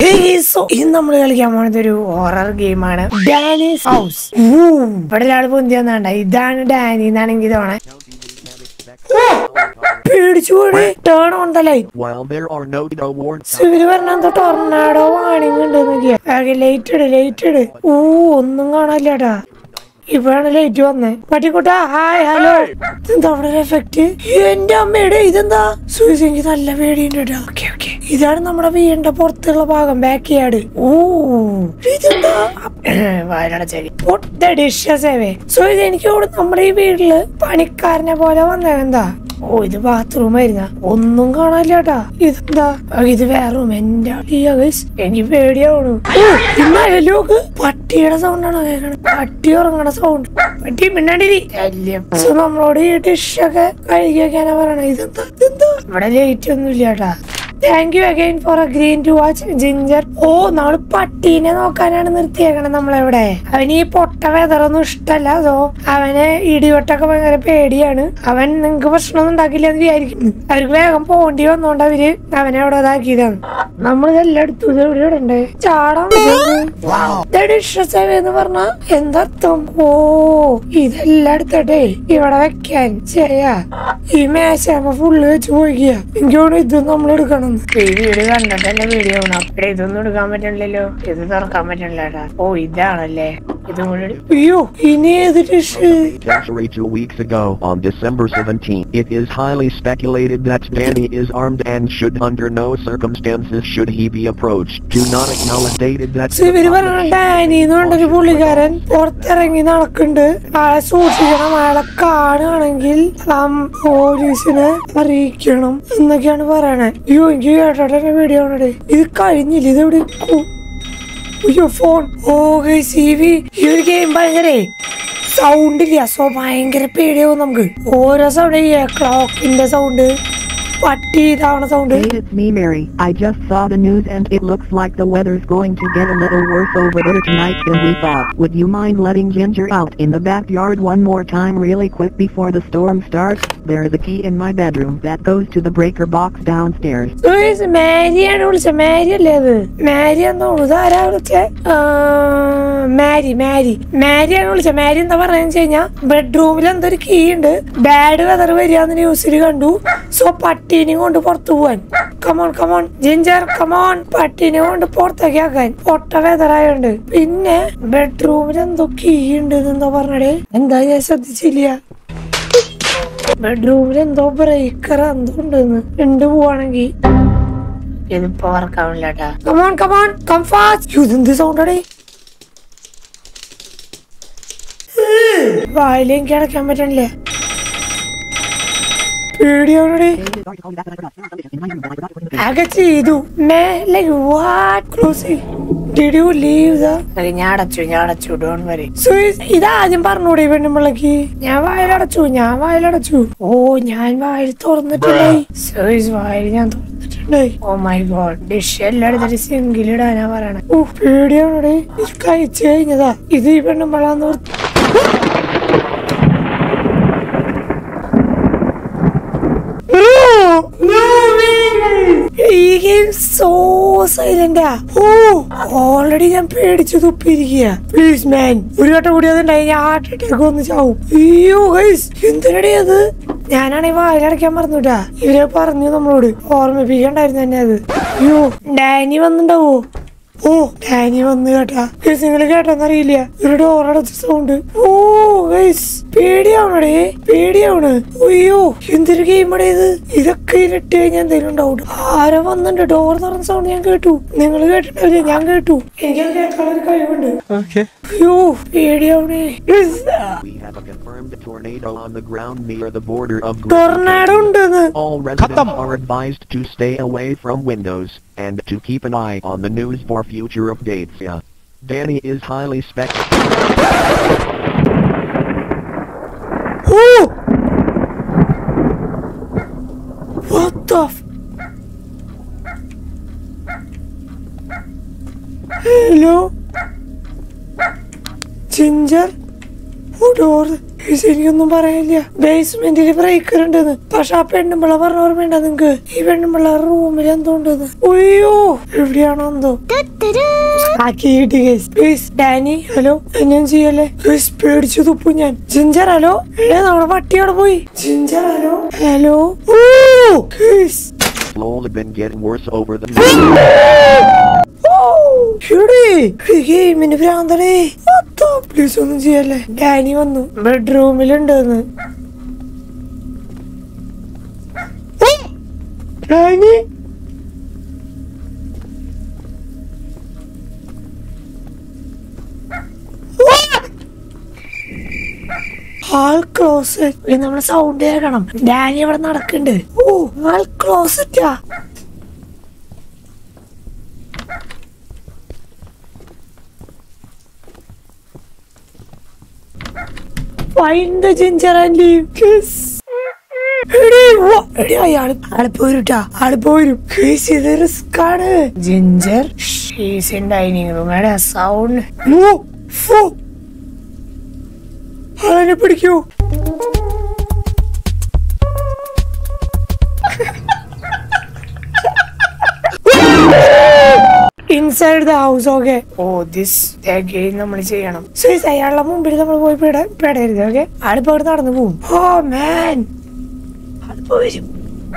So ഇന്ന് നമ്മൾ കളിക്കാൻ പോണത് ഒരു ഹൊറർ ഗെയിമാണ് ഡാനീസ് ഹൗസ് ഇവിടെ ഒരാൾ പൊന്തിയാന്നാണ്ട ഇതാണ് ഡാനി എന്നാണെങ്കിൽ ഇതോണെ പേടിച്ചു പോണേ turn on the light While there are no no warnings, ഇവര് പറഞ്ഞ എന്തോ ടൊർണാഡോ വാണിങ് ഉണ്ട് നോക്കിയാ ലൈറ്റ് ഇട് ലൈറ്റ് ഇട് ഊ ഒന്നും കാണാനില്ലടാ ഇപ്പോഴാണ് ലൈറ്റ് വന്നേ പട്ടിക്കുട്ടാ ഹായ് ഹലോ ഇതെന്താ അവിടെ ഒരു എഫക്ട് എന്റെ അമ്മയുടെ ഇതെന്താ സൂയിസ് എനിക്ക് നല്ല പേടിയുണ്ട് കേട്ടോ ഓക്കെ ഓക്കെ ഇതാണ് നമ്മുടെ വീടിന്റെ പുറത്തുള്ള ഭാഗം ബാക്ക് യാർഡ് ഓ ഇതെന്താ വയലടച്ചേരി പൊട്ട ഡിഷസ് ഏവേ സോ ഇത് എനിക്ക് ഇവിടെ നമ്മുടെ ഈ വീട്ടില് പണിക്കാരനെ പോലെ വന്നേക്കെന്താ ഓ ഇത് ബാത്റൂം ആയിരുന്ന ഒന്നും കാണാനില്ല കേട്ടാ ഇതെന്താ ആ, ഇത് വേറെ റൂം എന്റെ അളിയാ guys. എനിക്ക് പേടിയാവണു ലോക്ക് പട്ടിയുടെ സൗണ്ട് ആണ് കേൾക്കണത് പട്ടി ഉറങ്ങണ സൗണ്ട് പട്ടി മിണ്ടാണ്ടിരി ശല്യം സോ നമ്മളോട് ഈ ഡിഷൊക്കെ കഴുകി വെക്കാനാ പറയണത് ഇതെന്താ ഇതെന്താ ഇവിടെ ലേറ്റ് ഒന്നും ഇല്ല കേട്ടാ thank you again for a green to watch Ginger ഓ നമ്മള് പട്ടീനെ നോക്കാനാണ് നിർത്തിയേക്കണത് നമ്മളെവിടെ അവന് ഈ പൊട്ട വെതറൊന്നും ഇഷ്ടല്ല സോ അവന് ഇടിവെട്ടൊക്കെ ഭയങ്കര പേടിയാണ് അവൻ നിങ്ങക്ക് പ്രശ്നമൊന്നും ഉണ്ടാക്കില്ല എന്ന് വിചാരിക്കുന്നു അവർക്ക് വേഗം പോണ്ടി വന്നോണ്ട് അവര് അവനെ അവിടെ ഇതാക്കിയതാണ് നമ്മൾ ഇതെല്ലാം എടുത്തു ഇത് എവിടെ ഇടണ്ടേ ചാടാൻ എന്ന് പറഞ്ഞ എന്തർത്ഥം ഓ ഇതെല്ലാം എടുത്തട്ടെ ഇവിടെ വെക്കാൻ ചെയ്യാ ഈ മേശാമ ഫുള്ള് വെച്ച് പോയിക്കുക എനിക്ക് തോന്നുന്നു ഇത് നമ്മൾ എടുക്കണം ഈ വീട് കണ്ടിട്ടല്ലേ വീഡിയോ അപ്പഴേ ഇതൊന്നും എടുക്കാൻ പറ്റണില്ലല്ലോ ഇത് തുറക്കാൻ പറ്റണില്ലടാ ഓ ഇതാണല്ലേ ഇതും കൂടി എടു- അയ്യോ ഇനി ഏത് dish Century two weeks ago, on December 17, it is highly speculated that Danny is armed and should under no circumstances should he be approached. Do not acknowledge dated that ഇവര് പറഞ്ഞ ഡാനി എന്ന് പറഞ്ഞൊരു പുള്ളിക്കാരൻ പുറത്തിറങ്ങി നടക്കുന്നുണ്ട് ആളെ സൂക്ഷിക്കണം അയാളെ കാണുകയാണെങ്കിൽ നാം പോലീസിനെ അറിയിക്കണം എന്നൊക്കെയാണ് പറയണേ അയ്യോ എനിക്ക് കേട്ടോട്ടെ വീഡിയോ ആണേ ഇത് കഴിഞ്ഞില്ല ഇത് എവിടെ കു- അയ്യോ ഫോൺ ഓ സി വി ഈ ഒരു ഗെയിം ഭയങ്കരേ സൗണ്ട് ഇല്ല സോ ഭയങ്കര പേടിയാവും നമുക്ക് ഓരോ സൗണ്ട് ഈ ക്ലോക്കിന്റെ സൗണ്ട് പട്ടി ഇതാവണ sound Hey, it's me, Mary. I just saw the news and it looks like the weather's going to get a little worse over there tonight than we thought. Would you mind letting Ginger out in the backyard one more time really quick before the storm starts? There's a key in my bedroom that goes to the breaker box downstairs. Louis, മാരിയാണ് വിളിച്ചത് Marie അല്ലേ അത് മാരി എന്ന് തോന്നുന്നു ആരാ വിളിച്ചേ ആ, മാരി മാരി മാരിയാണ് വിളിച്ചത് മാരി എന്താ പറയുന്നത് വെച്ച് കഴിഞ്ഞാ ബെഡ്റൂമിൽ എന്തോ ഒരു കീ ഉണ്ട് ബാഡ് വെതർ വരികയെന്ന് ന്യൂസിൽ കണ്ടു സോ പട്ടീനെയും കൊണ്ട് പുറത്തു പോവാൻ കമോൺ കമോൺ ജിഞ്ചർ കമോൺ പട്ടീനെ കൊണ്ട് പുറത്തേക്ക് ആക്കാൻ പൊട്ട വെതറായോണ്ട് പിന്നെ ബെഡ്റൂമിൽ എന്തോ കീ ഉണ്ട് എന്താ പറഞ്ഞടേ എന്താ ഞാൻ ശ്രദ്ധിച്ചില്ല ബെഡ്റൂമിൽ എന്തോ ബ്രേക്കർ എന്തോ ഉണ്ടെന്ന് ഉണ്ട് പോവാണെങ്കി ഇതിപ്പോ വർക്കാവില്ല കമോൺ കമോൺ കം ഫാസ്റ്റ് ഇതെന്ത് സൗണ്ടടേ വായിലേക്ക് അടയ്ക്കാൻ പറ്റണില്ലേ പേടിയാണേ ആകെ ചെയ്തു like what close did you leave the ഞാൻ അടച്ചു ഞാൻ അടച്ചു ഡോൺ വരി ഇതാദ്യം പറഞ്ഞൂടെ പെണ്ണുമ്പിള്ളക്ക് ഞാൻ വായിലടച്ചു ഞാൻ വായിലടച്ചു ഓ ഞാൻ വായിൽ തുറന്നിട്ടുണ്ടായി സോയിസ് വായിൽ ഞാൻ തുറന്നിട്ടുണ്ടായി ഓ മൈ ഗോഡ് ഡിഷ് എല്ലാം എടുത്തിട്ട് സിങ്കിലിടാനാ പറയണേ ഓ പേടിയാണോടെ ഇത് കഴിച്ചു കഴിഞ്ഞതാ ഇത് ഈ പെണ്ണുമ്പിള്ളാന്ന് ഓർത്ത് ഈ ഗെയിം സോ സൈലന്റാ ഓ ഓൾറെഡി ഞാൻ പേടിച്ചു തുപ്പിയിരിക്കുക പ്ലീസ് മാൻ ഒരു വട്ടം കൂടി അതുണ്ടായി ഞാൻ ഹാർട്ട് അറ്റാക്ക് വന്ന് ചാവും അയ്യോ ഗൈസ് എന്തിനടി അത് ഞാനാണെങ്കിൽ വായിലടയ്ക്കാൻ മറന്നുട്ടാ ഇവരെ പറഞ്ഞു നമ്മളോട് ഓർമ്മിപ്പിക്കണ്ടായിരുന്നു തന്നെ അത് അയ്യോ ഡാനി വന്നിണ്ടാവോ ഓ ഡാനി വന്നു കേട്ടാ നിങ്ങൾ കേട്ടെന്നറിയില്ല ഒരു ഡോർ അടച്ച സൗണ്ട് ഓ ഗൈസ് പേടിയാവണടേ പേടിയാവണ് അയ്യോ എന്തൊരു ഗെയിമടേ ഇത് ഇതൊക്കെ ഇരട്ടി കഴിഞ്ഞാൽ എന്തെങ്കിലും ഉണ്ടാവും ആരോ വന്നിട്ടുണ്ട് ഡോർ തുറന്ന സൗണ്ട് ഞാൻ കേട്ടു നിങ്ങൾ കേട്ടിട്ടില്ല ഞാൻ കേട്ടു എനിക്കത് കേൾക്കാനുള്ള ഒരു കഴിവുണ്ട് അയ്യോ പേടിയാവണേ we have a confirmed tornado on the ground near the border of tornado ഉണ്ടെന്ന് All residents are advised to stay away from windows and to keep an eye on the news for future updates. Yeah. Danny is highly spec. Oh What the f- hello Ginger oh door guys എനിക്കൊന്നും പറയാനില്ല ബേസ്മെന്റിൽ breaker ഉണ്ടെന്ന് പക്ഷെ ആ പെണ്ണുമ്പിള്ള പറഞ്ഞ ഓർമ്മയുണ്ടോ നിങ്ങക്ക് ഈ പെണ്ണുമ്പിള്ള റൂമിൽ എന്തോ ഉണ്ടെന്ന് അയ്യോ എവിടെയാണോ എന്തോ ആക്കി കിട്ടി ഗൈസ് ഗൈസ് ഡാനി ഹലോ ഞാൻ ചെയ്യല്ലേ ഗൈസ് പേടിച്ചു തുപ്പു ഞാൻ ജിഞ്ചർ ഹലോ ഏ നമ്മുടെ പട്ടി അവിടെ പോയി Ginger hello hello oh guys Slowly been getting worse over the ഗെയിമിന് ഭ്രാന്തടേ പ്ലീസ് ഒന്നും ചെയ്യല്ലേ ഡാനി വന്നു ബെഡ്റൂമിലുണ്ടെന്ന് ഡാനി ആൾ ക്ലോസറ്റ് നമ്മള് സൗണ്ട് കേൾക്കണം ഡാനി ഇവിടെ നടക്കണ്ട് ഓ ആൾ ക്ലോസറ്റാ Find the ginger and leave. Kiss. എടീ, വാ. എടീ, അയാള് ആള് പോരുട്ടാ ആള് പോരും കേസ് ഇത് റിസ്ക് ആണ് Ginger she's in dining room എടാ സൗണ്ട് ആളെന്നെ പിടിക്കൂ inside the house okay oh this again നമ്മൾ ചെയ്യണം സീസ് അയാളുടെ മുമ്പിൽ നമ്മൾ പോയി പെട പെടരുത് ഓക്കെ ആളിപ്പോ അവിടെ നടന്നു പോവും ഓ മാൻ ആളിപ്പോ വരും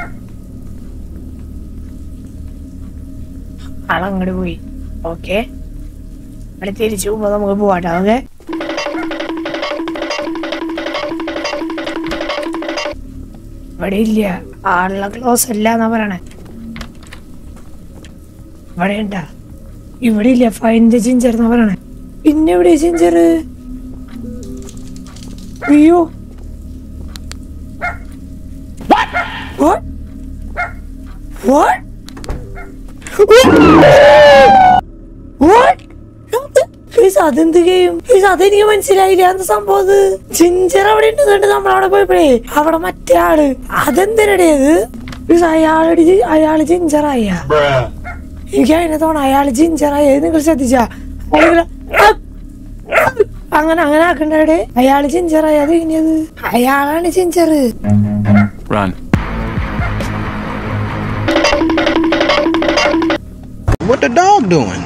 ആളങ്ങോട്ട് പോയി ഓക്കെ അവിടെ തിരിച്ചു പോകുമ്പോ നമുക്ക് പോവാട്ടോ ഓക്കെ ഇവിടെ ഇല്ല ആളുള്ള ക്ലോസ് അല്ല എന്നാ പറയണേ ഇവിടെ ഉണ്ടാ ഇവിടെ ഇല്ല ഫൈൻ്റെ ജിഞ്ചർ എന്നാ പറയണേ പിന്നെ എവിടെ ജിഞ്ചർ അയ്യോ What? What? What? പ്ലീസ് അതെന്ത് ഗെയിം പ്ലീസ് അതെനിക്ക് മനസ്സിലായില്ല എന്ത് സംഭവം അത് ജിഞ്ചർ അവിടെ ഉണ്ട് നമ്മളവിടെ പോയപ്പോഴേ അവിടെ മറ്റേ ആള് അതെന്തിനടേ അത് പ്ലീസ് അയാളടി അയാള് ജിഞ്ചറായ എനിക്ക് അതിനെ തോന്നണം അയാള് ജിഞ്ചറായ നിങ്ങൾ ശ്രദ്ധിച്ചാ അയാള് അങ്ങനെ അങ്ങനെ ആക്കണ്ടേ അയാള് ജിഞ്ചറായ അത് ഇനിയത് അയാളാണ് Ginger Run. What the dog doing?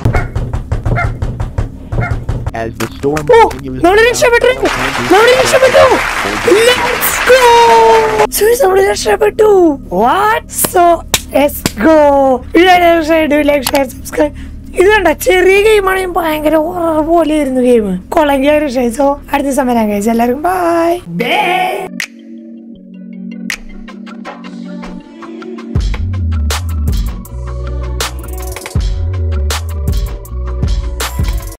As the storm oh continues നമ്മള് രക്ഷപ്പെട്ടു നമ്മള് രക്ഷപ്പെട്ടു ലെറ്റ്സ് ഗോ സൂര്യസ് നമ്മള് രക്ഷപ്പെട്ടു what so let's go like share subscribe ഇത് കണ്ട ചെറിയ ഗെയിമാണെങ്കിൽ ഭയങ്കര ഹൊറർ പോലെ ആയിരുന്നു ഗെയിം കൊളങ്കിയ സോ അടുത്ത സമയം കഴിച്ചു എല്ലാവർക്കും ബൈ